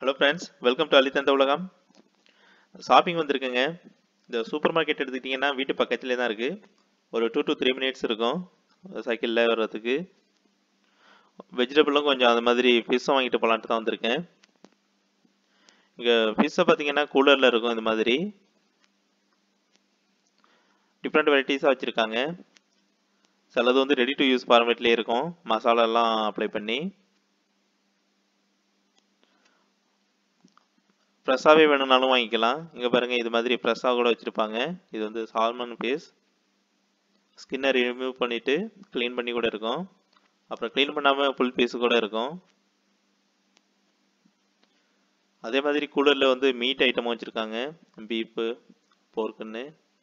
hello friends welcome to அலித்தந்த உலகம் shopping வந்திருக்குங்க இந்த சூப்பர் மார்க்கெட் எடுத்துக்கிட்டிங்கன்னா வீட்டு பக்கத்துலேயே தான் இருக்குது ஒரு டூ டு த்ரீ மினிட்ஸ் இருக்கும் சைக்கிளில் வர்றதுக்கு வெஜிடபிளும் கொஞ்சம் அந்த மாதிரி ஃபிஷ்ஷும் வாங்கிட்டு போகலான்ட்டு தான் வந்திருக்கேன் இங்கே ஃபிஷ்ஷை பார்த்தீங்கன்னா கூலரில் இருக்கும் இந்த மாதிரி டிஃப்ரெண்ட் வெரைட்டிஸாக வச்சுருக்காங்க சிலது வந்து ரெடி டு யூஸ் ஃபார்மேட்லேயே இருக்கும் மசாலாலாம் அப்ளை பண்ணி ஃப்ரெஷ்ஷாகவே வேணும்னாலும் வாங்கிக்கலாம் இங்கே பாருங்கள் இது மாதிரி ஃப்ரெஷ்ஷாக கூட வச்சுருப்பாங்க இது வந்து சால்மன் பீஸ் ஸ்கின்னை ரிமூவ் பண்ணிவிட்டு க்ளீன் பண்ணி கூட இருக்கும் அப்புறம் க்ளீன் பண்ணாமல் ஃபுல் பீஸ் கூட இருக்கும் அதே மாதிரி கூலரில் வந்து மீட் ஐட்டமும் வச்சுருக்காங்க பீஃபு போர்க்குன்னு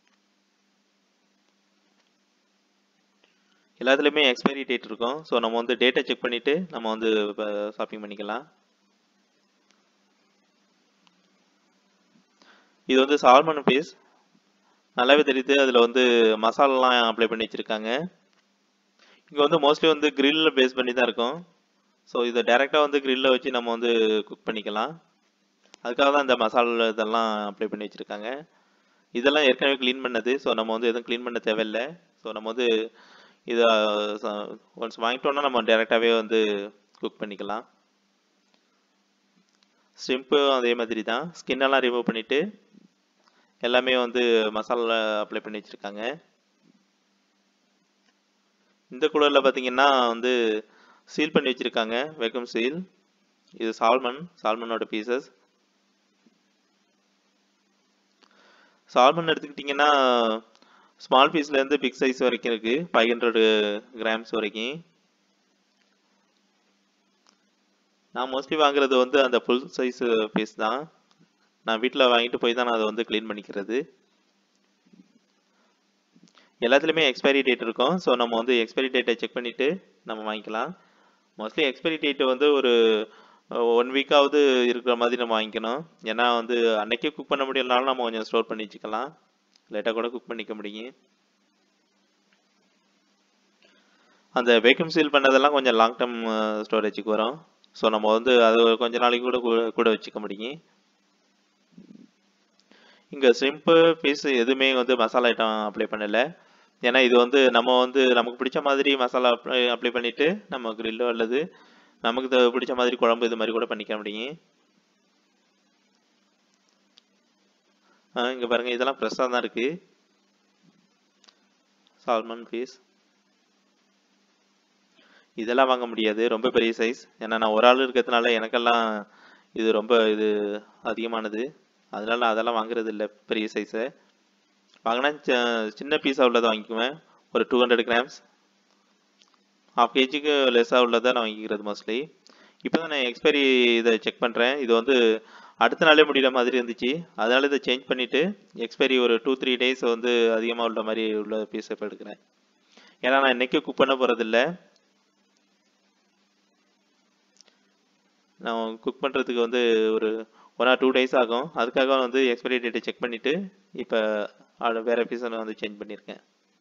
எல்லாத்துலேயுமே எக்ஸ்பைரி டேட் இருக்கும் ஸோ நம்ம வந்து டேட்டை செக் பண்ணிவிட்டு நம்ம வந்து ஷாப்பிங் பண்ணிக்கலாம் இது வந்து சால்மன் பீஸ் நல்லாவே தெரியுது அதில் வந்து மசாலாலாம் அப்ளை பண்ணி வச்சுருக்காங்க இங்கே வந்து மோஸ்ட்லி வந்து க்ரில்லில் பேஸ் பண்ணி தான் இருக்கும் ஸோ இதை டேரெக்டாக வந்து க்ரில்லில் வச்சு நம்ம வந்து குக் பண்ணிக்கலாம் அதுக்காக தான் இந்த மசாலா இதெல்லாம் அப்ளை பண்ணி வச்சுருக்காங்க இதெல்லாம் ஏற்கனவே க்ளீன் பண்ணது ஸோ நம்ம வந்து எதுவும் க்ளீன் பண்ண தேவையில்லை ஸோ நம்ம வந்து இதை ஒன்ஸ் வாங்கிட்டோன்னா நம்ம டேரெக்டாகவே வந்து குக் பண்ணிக்கலாம் ஸ்டிம்பும் அதே மாதிரி தான் ஸ்கின்னெல்லாம் ரிமூவ் பண்ணிவிட்டு எல்லாமே வந்து மசாலா அப்ளை பண்ணி வச்சுருக்காங்க இந்த குளரில் பார்த்தீங்கன்னா வந்து சீல் பண்ணி வச்சுருக்காங்க வெக்கம் சீல் இது சால்மன் சால்மனோட பீசஸ் சால்மன் எடுத்துக்கிட்டிங்கன்னா ஸ்மால் பீஸ்லேருந்து பிக் சைஸ் வரைக்கும் இருக்குது ஃபைவ் ஹண்ட்ரடு கிராம்ஸ் வரைக்கும் நான் மோஸ்ட்லி வாங்குறது வந்து அந்த ஃபுல் சைஸ் பீஸ் தான் நான் வீட்டில் வாங்கிட்டு போய் தான் நான் அதை வந்து க்ளீன் பண்ணிக்கிறது எல்லாத்துலேயுமே எக்ஸ்பைரி டேட் இருக்கும் ஸோ நம்ம வந்து எக்ஸ்பைரி டேட்டை செக் பண்ணிவிட்டு நம்ம வாங்கிக்கலாம் மோஸ்ட்லி எக்ஸ்பைரி டேட்டு வந்து ஒரு ஒன் வீக்காவது இருக்கிற மாதிரி நம்ம வாங்கிக்கணும் ஏன்னா வந்து அன்னைக்கே குக் பண்ண முடியலனாலும் நம்ம கொஞ்சம் ஸ்டோர் பண்ணி வச்சுக்கலாம் லேட்டாக கூட குக் பண்ணிக்க முடியும் அந்த வேக்யூம் சீல் பண்ணதெல்லாம் கொஞ்சம் லாங் டேர்ம் ஸ்டோரேஜுக்கு வரும் ஸோ நம்ம வந்து அது கொஞ்ச நாளைக்கு கூட கூட வச்சுக்க முடியும் இங்கே சிம்பிள் பீஸ் எதுவுமே வந்து மசாலா ஐட்டம் அப்ளை பண்ணலை ஏன்னா இது வந்து நம்ம வந்து நமக்கு பிடிச்ச மாதிரி மசாலா அப்ளை பண்ணிவிட்டு நம்ம கிரில்லோ அல்லது நமக்கு பிடிச்ச மாதிரி குழம்பு இது மாதிரி கூட பண்ணிக்க முடியும் இங்கே பாருங்கள் இதெல்லாம் ஃப்ரெஷ்ஷாக தான் இருக்குது சால்மன் பீஸ் இதெல்லாம் வாங்க முடியாது ரொம்ப பெரிய சைஸ் ஏன்னா நான் ஒரு ஆள் இருக்கிறதுனால எனக்கெல்லாம் இது ரொம்ப இது அதிகமானது அதனால நான் அதெல்லாம் வாங்குறது இல்லை பெரிய சைஸை வாங்கினா சின்ன பீஸாக உள்ளதை வாங்கிக்குவேன் ஒரு டூ ஹண்ட்ரட் கிராம்ஸ் ஹாஃப் கேஜிக்கு லெஸ்ஸாக உள்ளதை நான் வாங்கிக்கிறது மோஸ்ட்லி இப்போ தான் நான் எக்ஸ்பைரி இதை செக் பண்ணுறேன் இது வந்து அடுத்த நாளே முடிகிற மாதிரி இருந்துச்சு அதனால இதை சேஞ்ச் பண்ணிவிட்டு எக்ஸ்பைரி ஒரு டூ த்ரீ டேஸ் வந்து அதிகமாக உள்ள மாதிரி உள்ள பீஸ் இப்போ எடுக்கிறேன் ஏன்னா நான் இன்றைக்கி குக் பண்ண போகிறதில்ல நான் குக் பண்ணுறதுக்கு வந்து ஒரு ஒன் ஆர் டூ டேஸ் ஆகும் அதுக்காக வந்து எக்ஸ்பைரி டேட்டை செக் பண்ணிவிட்டு இப்போ வேறு பீஸை நான் வந்து சேஞ்ச் பண்ணியிருக்கேன்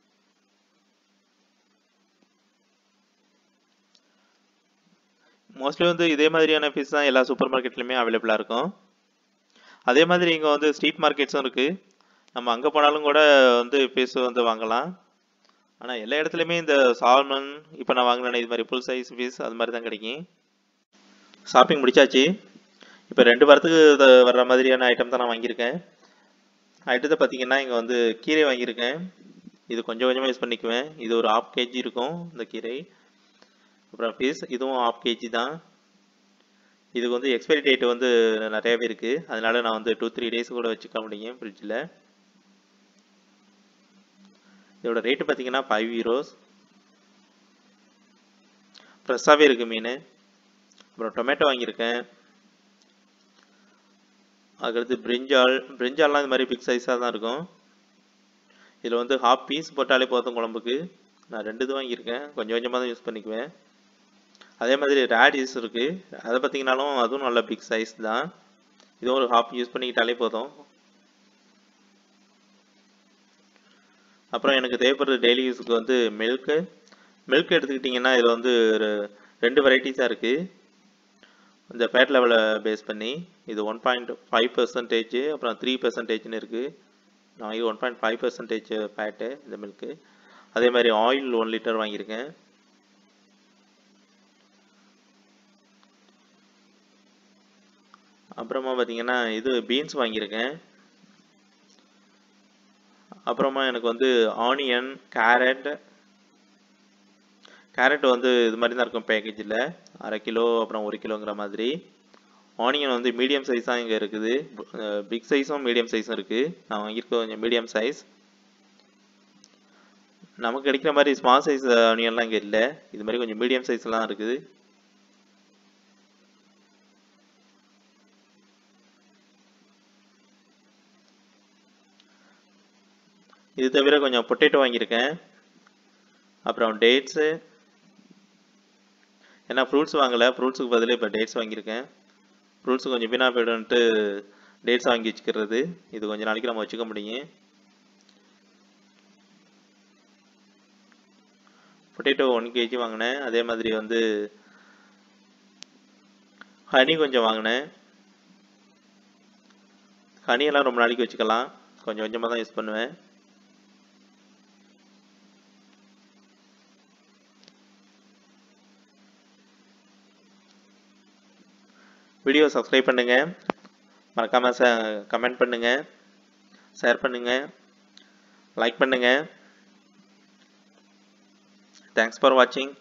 மோஸ்ட்லி வந்து இதே மாதிரியான பீஸ் தான் எல்லா சூப்பர் மார்க்கெட்லையுமே அவைலபிளாக இருக்கும் அதே மாதிரி இங்கே வந்து ஸ்ட்ரீட் மார்க்கெட்ஸும் இருக்குது நம்ம அங்கே போனாலும் கூட வந்து பீஸ் வந்து வாங்கலாம் ஆனால் எல்லா இடத்துலையுமே இந்த சால்மன் இப்போ நான் வாங்கினேன் இது மாதிரி ஃபுல் சைஸ் பீஸ் அது மாதிரி தான் கிடைக்கும் ஷாப்பிங் முடிச்சாச்சு இப்போ ரெண்டு வாரத்துக்கு வர்ற மாதிரியான ஐட்டம் தான் நான் வாங்கியிருக்கேன் ஐட்டத்தை பார்த்தீங்கன்னா இங்கே வந்து கீரை வாங்கியிருக்கேன் இது கொஞ்சம் கொஞ்சமாக யூஸ் பண்ணிக்குவேன் இது ஒரு ஆஃப் கேஜி இருக்கும் இந்த கீரை அப்புறம் ஃபீஸ் இதுவும் ஆஃப் கேஜி தான் இதுக்கு வந்து எக்ஸ்பைரி டேட் வந்து நிறையாவே இருக்குது அதனால நான் வந்து டூ த்ரீ டேஸ் கூட வச்சுக்க முடியும் ஃப்ரிட்ஜில் இதோட ரேட்டு பார்த்தீங்கன்னா ஃபைவ் ஹீரோஸ் ஃப்ரெஷ்ஷாகவே இருக்குது மீன் அப்புறம் டொமேட்டோ வாங்கியிருக்கேன் அதுக்கடுத்து பிரிஞ்சால் பிரிஞ்சால்லாம் இந்த மாதிரி பிக் சைஸாக தான் இருக்கும் இதில் வந்து ஹாஃப் பீஸ் போட்டாலே போதும் குழம்புக்கு நான் ரெண்டு இது வாங்கியிருக்கேன் கொஞ்சம் கொஞ்சமாக தான் யூஸ் பண்ணிக்குவேன் அதே மாதிரி ரேடிஸ் இருக்குது அதை பார்த்தீங்கன்னாலும் அதுவும் நல்ல பிக் சைஸ் தான் இதுவும் ஒரு ஹாஃப் யூஸ் பண்ணிக்கிட்டாலே போதும் அப்புறம் எனக்கு தேவைப்படுற டெய்லி யூஸுக்கு வந்து மில்க்கு மில்க் எடுத்துக்கிட்டிங்கன்னா இதில் வந்து ரெண்டு வெரைட்டிஸாக இருக்குது இந்த ஃபேட் லெவலை பேஸ் பண்ணி இது ஒன் பாயிண்ட் ஃபைவ் பர்சன்டேஜ் அப்புறம் த்ரீ பர்சன்டேஜ்னு இருக்குது நான் இது one point five percentage fat இந்த மில்க்கு அதே மாதிரி ஆயில் ஒன் லிட்டர் வாங்கியிருக்கேன் அப்புறமா பார்த்தீங்கன்னா இது பீன்ஸ் வாங்கியிருக்கேன் அப்புறமா எனக்கு வந்து ஆனியன் கேரட் கேரட் வந்து இது மாதிரி தான் இருக்கும் பேக்கேஜில் அரை கிலோ அப்புறம் ஒரு கிலோங்கிற மாதிரி ஆனியன் வந்து மீடியம் சைஸ் தான் இங்கே இருக்குது பிக் சைஸும் மீடியம் சைஸும் இருக்குது நான் வாங்கியிருக்க கொஞ்சம் மீடியம் சைஸ் நமக்கு கிடைக்கிற மாதிரி ஸ்மால் சைஸ் ஆனியன்லாம் இங்கே இல்லை இது மாதிரி கொஞ்சம் மீடியம் சைஸ்லாம் இருக்குது இது தவிர கொஞ்சம் பொட்டேட்டோ வாங்கியிருக்கேன் அப்புறம் டேட்ஸு ஏன்னா ஃப்ரூட்ஸ் வாங்கலை ஃப்ரூட்ஸுக்கு பதிலாக இப்போ டேட்ஸ் வாங்கியிருக்கேன் ஃப்ரூட்ஸ் கொஞ்சம் வீணாக போய்டும்ட்டு டேட்ஸ் வாங்கி வச்சுக்கிறது இது கொஞ்சம் நாளைக்கு நம்ம வச்சுக்க முடியும் பொட்டேட்டோ ஒன் கேஜி வாங்கினேன் அதே மாதிரி வந்து ஹனி கொஞ்சம் வாங்கினேன் ஹனியெல்லாம் ரொம்ப நாளைக்கு வச்சுக்கலாம் கொஞ்சம் கொஞ்சமாக தான் யூஸ் பண்ணுவேன் வீடியோ சப்ஸ்கிரைப் பண்ணுங்கள் மறக்காமல் ச கமெண்ட் பண்ணுங்கள் ஷேர் பண்ணுங்கள் லைக் பண்ணுங்கள் தேங்க்ஸ் ஃபார் வாட்சிங்